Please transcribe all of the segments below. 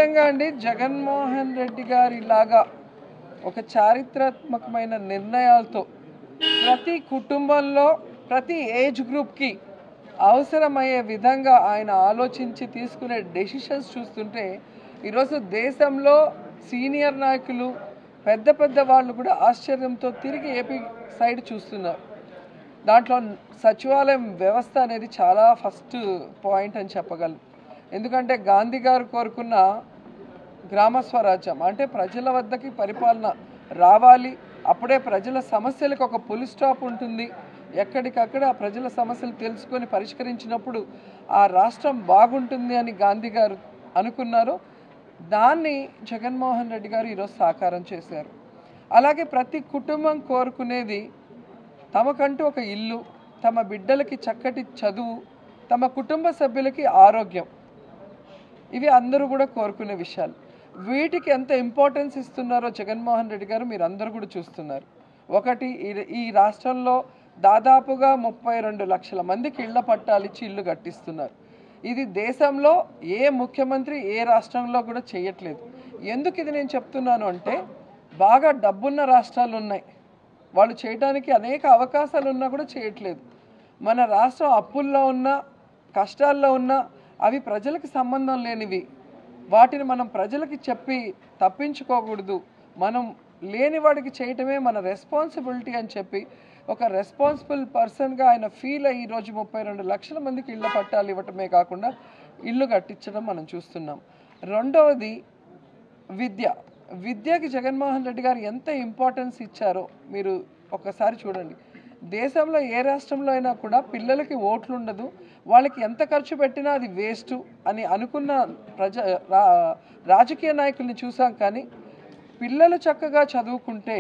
నిజంగా అండి జగన్మోహన్ రెడ్డి గారి లాగా ఒక చారిత్రాత్మకమైన నిర్ణయాలతో ప్రతి కుటుంబంలో ప్రతి ఏజ్ గ్రూప్కి అవసరమయ్యే విధంగా ఆయన ఆలోచించి తీసుకునే డెసిషన్స్ చూస్తుంటే ఈరోజు దేశంలో సీనియర్ నాయకులు పెద్ద పెద్ద వాళ్ళు కూడా ఆశ్చర్యంతో తిరిగి ఏపీ సైడ్ చూస్తున్నారు దాంట్లో సచివాలయం వ్యవస్థ అనేది చాలా ఫస్ట్ పాయింట్ అని చెప్పగలను ఎందుకంటే గాంధీ గారు కోరుకున్న గ్రామ స్వరాజ్యం అంటే ప్రజల వద్దకి పరిపాలన రావాలి అప్పుడే ప్రజల సమస్యలకు ఒక పులి స్టాప్ ఉంటుంది ఎక్కడికక్కడ ఆ ప్రజల సమస్యలు తెలుసుకొని పరిష్కరించినప్పుడు ఆ రాష్ట్రం బాగుంటుంది అని గాంధీ గారు అనుకున్నారు దాన్ని జగన్మోహన్ రెడ్డి గారు ఈరోజు సాకారం చేశారు అలాగే ప్రతి కుటుంబం కోరుకునేది తమకంటూ ఒక ఇల్లు తమ బిడ్డలకి చక్కటి చదువు తమ కుటుంబ సభ్యులకి ఆరోగ్యం ఇవి అందరూ కూడా కోరుకునే విషయాలు వీటికి ఎంత ఇంపార్టెన్స్ ఇస్తున్నారో జగన్మోహన్ రెడ్డి గారు మీరు అందరూ కూడా చూస్తున్నారు ఒకటి ఈ- ఈ రాష్ట్రంలో దాదాపుగా ముప్పై రెండు లక్షల మందికి ఇళ్ల పట్టాలు ఇచ్చి ఇల్లు కట్టిస్తున్నారు ఇది దేశంలో ఏ ముఖ్యమంత్రి ఏ రాష్ట్రంలో కూడా చేయట్లేదు ఎందుకు ఇది నేను చెప్తున్నాను అంటే బాగా డబ్బున్న రాష్ట్రాలు ఉన్నాయి వాళ్ళు చేయడానికి అనేక అవకాశాలు ఉన్నా కూడా చేయట్లేదు మన రాష్ట్రం అప్పుల్లో ఉన్నా కష్టాల్లో ఉన్నా అవి ప్రజలకు సంబంధం లేనివి వాటిని మనం ప్రజలకి చెప్పి తప్పించుకోకూడదు మనం లేని వాడికి చేయటమే మన రెస్పాన్సిబిలిటీ అని చెప్పి ఒక రెస్పాన్సిబుల్ పర్సన్గా ఆయన ఫీల్ అయ్యి ఈరోజు ముప్పై రెండు లక్షల మందికి ఇళ్ళ పట్టాలు ఇవ్వటమే కాకుండా ఇల్లు కట్టించడం మనం చూస్తున్నాం రెండవది విద్య విద్యకి జగన్మోహన్ రెడ్డి గారు ఎంత ఇంపార్టెన్స్ ఇచ్చారో మీరు ఒకసారి చూడండి దేశంలో ఏ రాష్ట్రంలో అయినా కూడా పిల్లలకి ఓట్లు ఉండదు వాళ్ళకి ఎంత ఖర్చు పెట్టినా అది వేస్ట్ అని అనుకున్న ప్రజ రా- రాజకీయ నాయకుల్ని చూసాం కానీ పిల్లలు చక్కగా చదువుకుంటే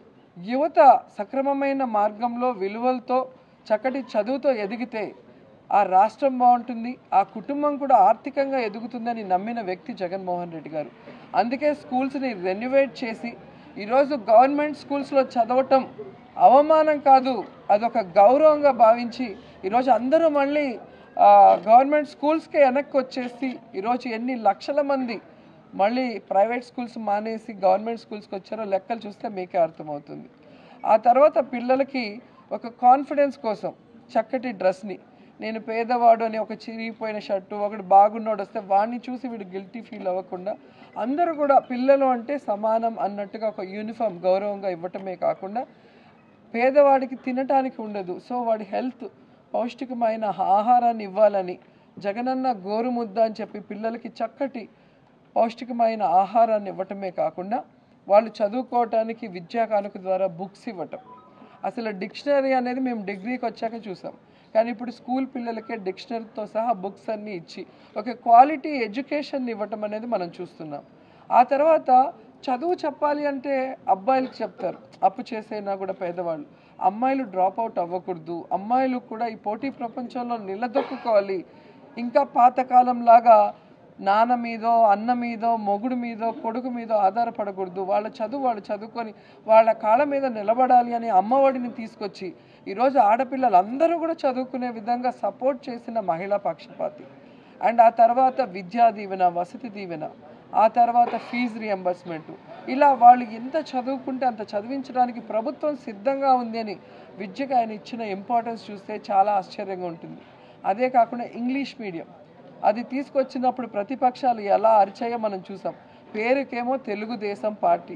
యువత సక్రమమైన మార్గంలో విలువలతో చక్కటి చదువుతో ఎదిగితే ఆ రాష్ట్రం బాగుంటుంది ఆ కుటుంబం కూడా ఆర్థికంగా ఎదుగుతుందని నమ్మిన వ్యక్తి జగన్మోహన్ రెడ్డి గారు అందుకే స్కూల్స్ని రెన్యువేట్ చేసి ఈరోజు గవర్నమెంట్ స్కూల్స్లో చదవటం అవమానం కాదు అదొక గౌరవంగా భావించి ఈరోజు అందరూ మళ్ళీ ఆ, గవర్నమెంట్ స్కూల్స్కే వెనక్కి వచ్చేసి ఈరోజు ఎన్ని లక్షల మంది మళ్ళీ ప్రైవేట్ స్కూల్స్ మానేసి గవర్నమెంట్ స్కూల్స్కి వచ్చారో లెక్కలు చూస్తే మీకే అర్థమవుతుంది ఆ తర్వాత పిల్లలకి ఒక కాన్ఫిడెన్స్ కోసం చక్కటి డ్రెస్ని నేను పేదవాడు అని ఒక చిరిగిపోయిన షర్టు ఒకటి బాగున్నోడు వస్తే వాడిని చూసి వీడు గిల్టీ ఫీల్ అవ్వకుండా అందరూ కూడా పిల్లలు అంటే సమానం అన్నట్టుగా ఒక యూనిఫామ్ గౌరవంగా ఇవ్వటమే కాకుండా పేదవాడికి తినటానికి ఉండదు సో వాడి హెల్త్ పౌష్టికమైన ఆహారాన్ని ఇవ్వాలని జగనన్న గోరుముద్ద అని చెప్పి పిల్లలకి చక్కటి పౌష్టికమైన ఆహారాన్ని ఇవ్వటమే కాకుండా వాళ్ళు చదువుకోవటానికి విద్యా కానుక ద్వారా బుక్స్ ఇవ్వటం అసలు డిక్షనరీ అనేది మేము డిగ్రీకి వచ్చాక చూసాం కానీ ఇప్పుడు స్కూల్ పిల్లలకే డిక్షనరీతో సహా బుక్స్ అన్నీ ఇచ్చి ఒక క్వాలిటీ ఎడ్యుకేషన్ ఇవ్వటం అనేది మనం చూస్తున్నాం ఆ తర్వాత చదువు చెప్పాలి అంటే అబ్బాయిలకు చెప్తారు అప్పు చేసైనా కూడా పేదవాళ్ళు అమ్మాయిలు డ్రాప్ అవుట్ అవ్వకూడదు అమ్మాయిలు కూడా ఈ పోటీ ప్రపంచంలో నిలదొక్కుకోవాలి ఇంకా పాతకాలం లాగా నాన్న మీదో అన్న మీదో మొగుడు మీదో కొడుకు మీదో ఆధారపడకూడదు వాళ్ళ చదువు వాళ్ళు చదువుకొని వాళ్ళ కాళ్ళ మీద నిలబడాలి అని అమ్మఒడిని తీసుకొచ్చి ఈరోజు ఆడపిల్లలు అందరూ కూడా చదువుకునే విధంగా సపోర్ట్ చేసిన మహిళా పక్షపాతి అండ్ ఆ తర్వాత విద్యా దీవెన వసతి దీవెన ఆ తర్వాత ఫీజు రియంబర్స్మెంట్ ఇలా వాళ్ళు ఎంత చదువుకుంటే అంత చదివించడానికి ప్రభుత్వం సిద్ధంగా ఉంది అని విద్యకు ఆయన ఇచ్చిన ఇంపార్టెన్స్ చూస్తే చాలా ఆశ్చర్యంగా ఉంటుంది అదే కాకుండా ఇంగ్లీష్ మీడియం అది తీసుకొచ్చినప్పుడు ప్రతిపక్షాలు ఎలా అరిచాయో మనం చూసాం పేరుకేమో తెలుగుదేశం పార్టీ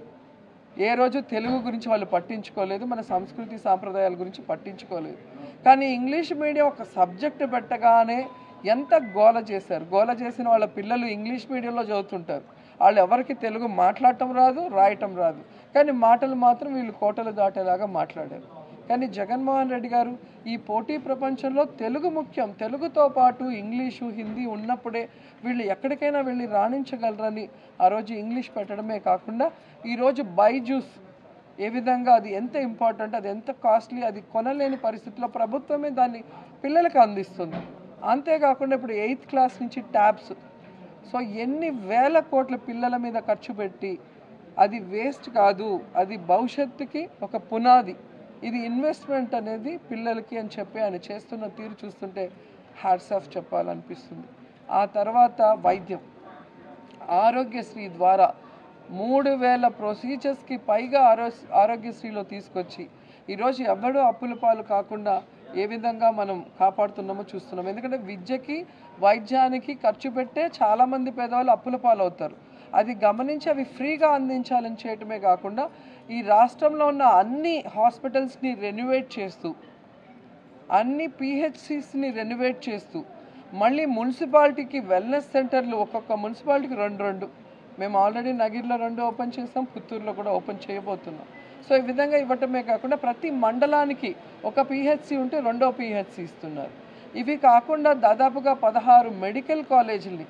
ఏ రోజు తెలుగు గురించి వాళ్ళు పట్టించుకోలేదు మన సంస్కృతి సాంప్రదాయాల గురించి పట్టించుకోలేదు కానీ ఇంగ్లీష్ మీడియం ఒక సబ్జెక్ట్ పెట్టగానే ఎంత గోల చేశారు గోల చేసిన వాళ్ళ పిల్లలు ఇంగ్లీష్ మీడియంలో చదువుతుంటారు వాళ్ళు ఎవరికి తెలుగు మాట్లాడటం రాదు రాయటం రాదు కానీ మాటలు మాత్రం వీళ్ళు కోటలు దాటేలాగా మాట్లాడారు కానీ జగన్మోహన్ రెడ్డి గారు ఈ పోటీ ప్రపంచంలో తెలుగు ముఖ్యం తెలుగుతో పాటు ఇంగ్లీషు హిందీ ఉన్నప్పుడే వీళ్ళు ఎక్కడికైనా వెళ్ళి రాణించగలరని ఆ రోజు ఇంగ్లీష్ పెట్టడమే కాకుండా ఈరోజు బైజూస్ ఏ విధంగా అది ఎంత ఇంపార్టెంట్ అది ఎంత కాస్ట్లీ అది కొనలేని పరిస్థితిలో ప్రభుత్వమే దాన్ని పిల్లలకు అందిస్తుంది అంతేకాకుండా ఇప్పుడు ఎయిత్ క్లాస్ నుంచి ట్యాబ్స్ సో ఎన్ని వేల కోట్ల పిల్లల మీద ఖర్చు పెట్టి అది వేస్ట్ కాదు అది భవిష్యత్తుకి ఒక పునాది ఇది ఇన్వెస్ట్మెంట్ అనేది పిల్లలకి అని చెప్పి ఆయన చేస్తున్న తీరు చూస్తుంటే హ్యాట్స్ ఆఫ్ చెప్పాలనిపిస్తుంది ఆ తర్వాత వైద్యం ఆరోగ్యశ్రీ ద్వారా మూడు వేల ప్రొసీజర్స్కి పైగా ఆరో ఆరోగ్యశ్రీలో తీసుకొచ్చి ఈరోజు ఎవ్వడూ అప్పుల పాలు కాకుండా ఏ విధంగా మనం కాపాడుతున్నామో చూస్తున్నాం ఎందుకంటే విద్యకి వైద్యానికి ఖర్చు పెట్టే చాలామంది పేదవాళ్ళు అప్పుల పాలు అవుతారు అది గమనించి అవి ఫ్రీగా అందించాలని చేయటమే కాకుండా ఈ రాష్ట్రంలో ఉన్న అన్ని హాస్పిటల్స్ని రెన్యువేట్ చేస్తూ అన్ని పిహెచ్సిస్ని రెనోవేట్ చేస్తూ మళ్ళీ మున్సిపాలిటీకి వెల్నెస్ సెంటర్లు ఒక్కొక్క మున్సిపాలిటీకి రెండు రెండు మేము ఆల్రెడీ నగిరిలో రెండు ఓపెన్ చేసాం పుత్తూరులో కూడా ఓపెన్ చేయబోతున్నాం సో ఈ విధంగా ఇవ్వటమే కాకుండా ప్రతి మండలానికి ఒక పిహెచ్సి ఉంటే రెండో పిహెచ్సి ఇస్తున్నారు ఇవి కాకుండా దాదాపుగా పదహారు మెడికల్ కాలేజీల్ని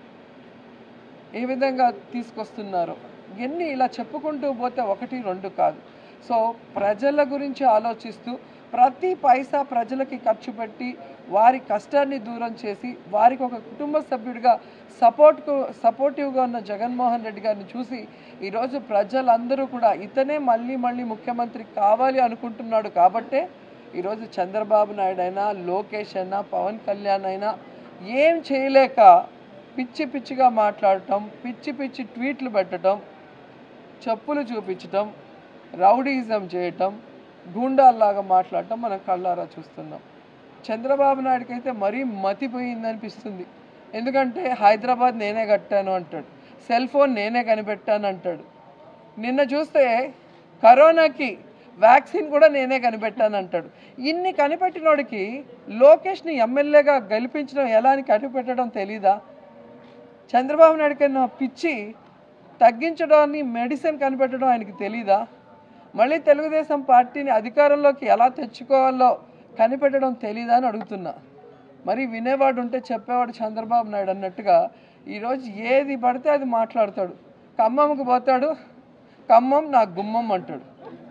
ఏ విధంగా తీసుకొస్తున్నారు ఎన్ని ఇలా చెప్పుకుంటూ పోతే ఒకటి రెండు కాదు సో ప్రజల గురించి ఆలోచిస్తూ ప్రతి పైసా ప్రజలకి ఖర్చు పెట్టి వారి కష్టాన్ని దూరం చేసి వారికి ఒక కుటుంబ సభ్యుడిగా సపోర్ట్కు సపోర్టివ్గా ఉన్న జగన్మోహన్ రెడ్డి గారిని చూసి ఈరోజు ప్రజలందరూ కూడా ఇతనే మళ్ళీ మళ్ళీ ముఖ్యమంత్రి కావాలి అనుకుంటున్నాడు కాబట్టే ఈరోజు చంద్రబాబు నాయుడు అయినా లోకేష్ అయినా పవన్ కళ్యాణ్ అయినా ఏం చేయలేక పిచ్చి పిచ్చిగా మాట్లాడటం పిచ్చి పిచ్చి ట్వీట్లు పెట్టడం చెప్పులు చూపించటం రౌడీజం చేయటం గూండాల్లాగా మాట్లాడటం మనం కళ్ళారా చూస్తున్నాం చంద్రబాబు నాయుడుకి అయితే మరీ మతిపోయింది అనిపిస్తుంది ఎందుకంటే హైదరాబాద్ నేనే కట్టాను అంటాడు సెల్ ఫోన్ నేనే కనిపెట్టాను అంటాడు నిన్న చూస్తే కరోనాకి వ్యాక్సిన్ కూడా నేనే కనిపెట్టాను అంటాడు ఇన్ని కనిపెట్టినోడికి లోకేష్ని ఎమ్మెల్యేగా గెలిపించడం ఎలా అని కనిపెట్టడం తెలీదా చంద్రబాబు నాయుడు కన్నా పిచ్చి తగ్గించడాన్ని మెడిసిన్ కనిపెట్టడం ఆయనకి తెలీదా మళ్ళీ తెలుగుదేశం పార్టీని అధికారంలోకి ఎలా తెచ్చుకోవాలో కనిపెట్టడం తెలీదా అని అడుగుతున్నా మరి వినేవాడు ఉంటే చెప్పేవాడు చంద్రబాబు నాయుడు అన్నట్టుగా ఈరోజు ఏది పడితే అది మాట్లాడతాడు ఖమ్మంకి పోతాడు ఖమ్మం నా గుమ్మం అంటాడు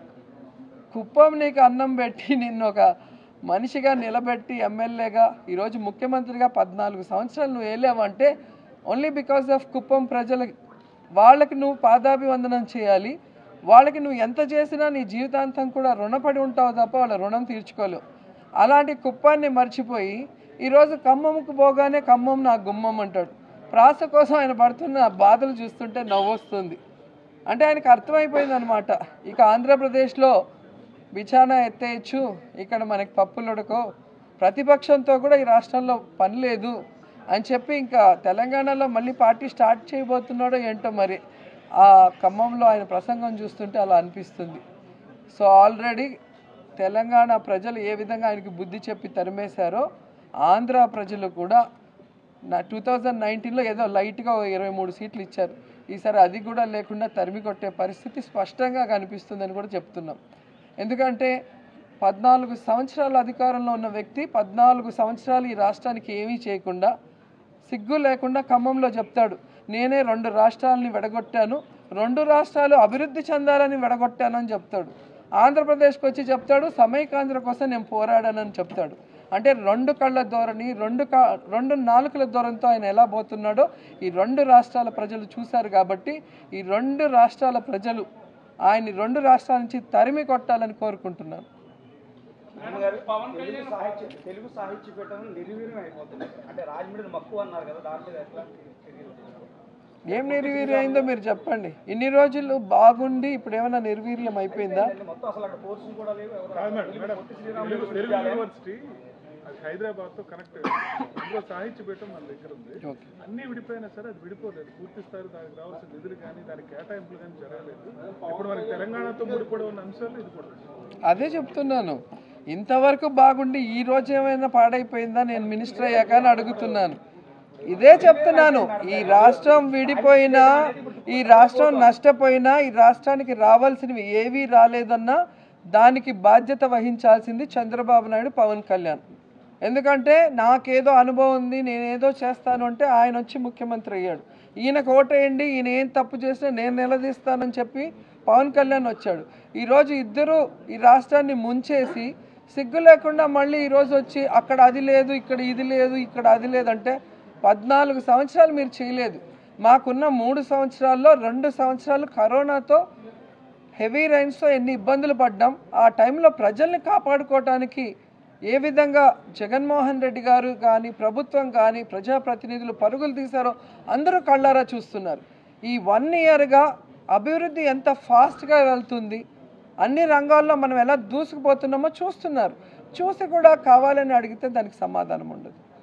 కుప్పం నీకు అన్నం పెట్టి నిన్ను ఒక మనిషిగా నిలబెట్టి ఎమ్మెల్యేగా ఈరోజు ముఖ్యమంత్రిగా పద్నాలుగు సంవత్సరాలు నువ్వు వేలేవంటే ఓన్లీ బికాస్ ఆఫ్ కుప్పం ప్రజలకి వాళ్ళకి నువ్వు పాదాభివందనం చేయాలి వాళ్ళకి నువ్వు ఎంత చేసినా నీ జీవితాంతం కూడా రుణపడి ఉంటావు తప్ప వాళ్ళ రుణం తీర్చుకోలేవు అలాంటి కుప్పాన్ని మర్చిపోయి ఈరోజు ఖమ్మంకు పోగానే ఖమ్మం నా గుమ్మం అంటాడు ప్రాస కోసం ఆయన పడుతున్న బాధలు చూస్తుంటే నవ్వొస్తుంది అంటే ఆయనకు అర్థమైపోయింది అనమాట ఇక ఆంధ్రప్రదేశ్లో బిచానా ఎత్తేయచ్చు ఇక్కడ మనకి పప్పులు ఉడకో ప్రతిపక్షంతో కూడా ఈ రాష్ట్రంలో పని లేదు అని చెప్పి ఇంకా తెలంగాణలో మళ్ళీ పార్టీ స్టార్ట్ చేయబోతున్నాడో ఏంటో మరి ఆ ఖమ్మంలో ఆయన ప్రసంగం చూస్తుంటే అలా అనిపిస్తుంది సో ఆల్రెడీ తెలంగాణ ప్రజలు ఏ విధంగా ఆయనకి బుద్ధి చెప్పి తరిమేశారో ఆంధ్ర ప్రజలు కూడా నా టూ థౌజండ్ నైన్టీన్లో ఏదో లైట్గా ఓ ఇరవై మూడు సీట్లు ఇచ్చారు ఈసారి అది కూడా లేకుండా తరిమి కొట్టే పరిస్థితి స్పష్టంగా కనిపిస్తుందని కూడా చెప్తున్నాం ఎందుకంటే పద్నాలుగు సంవత్సరాల అధికారంలో ఉన్న వ్యక్తి పద్నాలుగు సంవత్సరాలు ఈ రాష్ట్రానికి ఏమీ చేయకుండా సిగ్గు లేకుండా ఖమ్మంలో చెప్తాడు నేనే రెండు రాష్ట్రాలని విడగొట్టాను రెండు రాష్ట్రాలు అభివృద్ధి చెందాలని విడగొట్టానని చెప్తాడు ఆంధ్రప్రదేశ్కి వచ్చి చెప్తాడు సమైకాంధ్ర కోసం నేను పోరాడానని చెప్తాడు అంటే రెండు కళ్ళ ధోరణి రెండు కా రెండు నాలుకల ధోరణితో ఆయన ఎలా పోతున్నాడో ఈ రెండు రాష్ట్రాల ప్రజలు చూశారు కాబట్టి ఈ రెండు రాష్ట్రాల ప్రజలు ఆయన్ని రెండు రాష్ట్రాల నుంచి తరిమి కొట్టాలని కోరుకుంటున్నాను నాన్నగారు తెలుగు సాహిత్య తెలుగు సాహిత్య పీఠం నిర్వీర్యం అయిపోతుంది అంటే రాజమండ్రి మక్కువ అన్నారు కదా దాని మీద ఎట్లా ఏం నిర్వీర్యం అయిందో మీరు చెప్పండి ఇన్ని రోజులు బాగుండి ఇప్పుడు ఏమైనా నిర్వీర్యం అయిపోయిందా అంటే మొత్తం అసలు అక్కడ కోర్సులు కూడా లేవు ఎవరు కాదు madam madam Telugu Telugu university అది హైదరాబాద్ తో కనెక్ట్ ఇందులో సాహిత్య పీఠం మన దగ్గర ఉంది ఓకే అన్ని విడిపోయినా సరే అది విడిపోలేదు పూర్తి స్థాయి దానికి రావాల్సిన నిధులు కానీ దానికి కేటాయింపులు కానీ జరగలేదు ఇప్పుడు మనకి తెలంగాణతో ముడిపడి ఉన్న అంశాలు ఇది కూడా అదే చెప్తున్నాను ఇంతవరకు బాగుండి ఈ రోజు ఏమైనా పాడైపోయిందా నేను మినిస్టర్ అయ్యాక అని అడుగుతున్నాను ఇదే చెప్తున్నాను ఈ రాష్ట్రం విడిపోయినా ఈ రాష్ట్రం నష్టపోయినా ఈ రాష్ట్రానికి రావాల్సినవి ఏవీ రాలేదన్నా దానికి బాధ్యత వహించాల్సింది చంద్రబాబు నాయుడు పవన్ కళ్యాణ్ ఎందుకంటే నాకేదో అనుభవం ఉంది నేనేదో చేస్తాను అంటే ఆయన వచ్చి ముఖ్యమంత్రి అయ్యాడు ఈయనకు ఓటేయండి ఈయన ఏం తప్పు చేసినా నేను నిలదీస్తానని చెప్పి పవన్ కళ్యాణ్ వచ్చాడు ఈరోజు ఇద్దరు ఈ రాష్ట్రాన్ని ముంచేసి సిగ్గు లేకుండా మళ్ళీ ఈరోజు వచ్చి అక్కడ అది లేదు ఇక్కడ ఇది లేదు ఇక్కడ అది లేదంటే పద్నాలుగు సంవత్సరాలు మీరు చేయలేదు మాకున్న మూడు సంవత్సరాల్లో రెండు సంవత్సరాలు కరోనాతో హెవీ రైన్స్తో ఎన్ని ఇబ్బందులు పడ్డాం ఆ టైంలో ప్రజల్ని కాపాడుకోవటానికి ఏ విధంగా జగన్మోహన్ రెడ్డి గారు కానీ ప్రభుత్వం కానీ ప్రజాప్రతినిధులు పరుగులు తీశారో అందరూ కళ్ళారా చూస్తున్నారు ఈ వన్ ఇయర్గా అభివృద్ధి ఎంత ఫాస్ట్గా వెళ్తుంది అన్ని రంగాల్లో మనం ఎలా దూసుకుపోతున్నామో చూస్తున్నారు చూసి కూడా కావాలని అడిగితే దానికి సమాధానం ఉండదు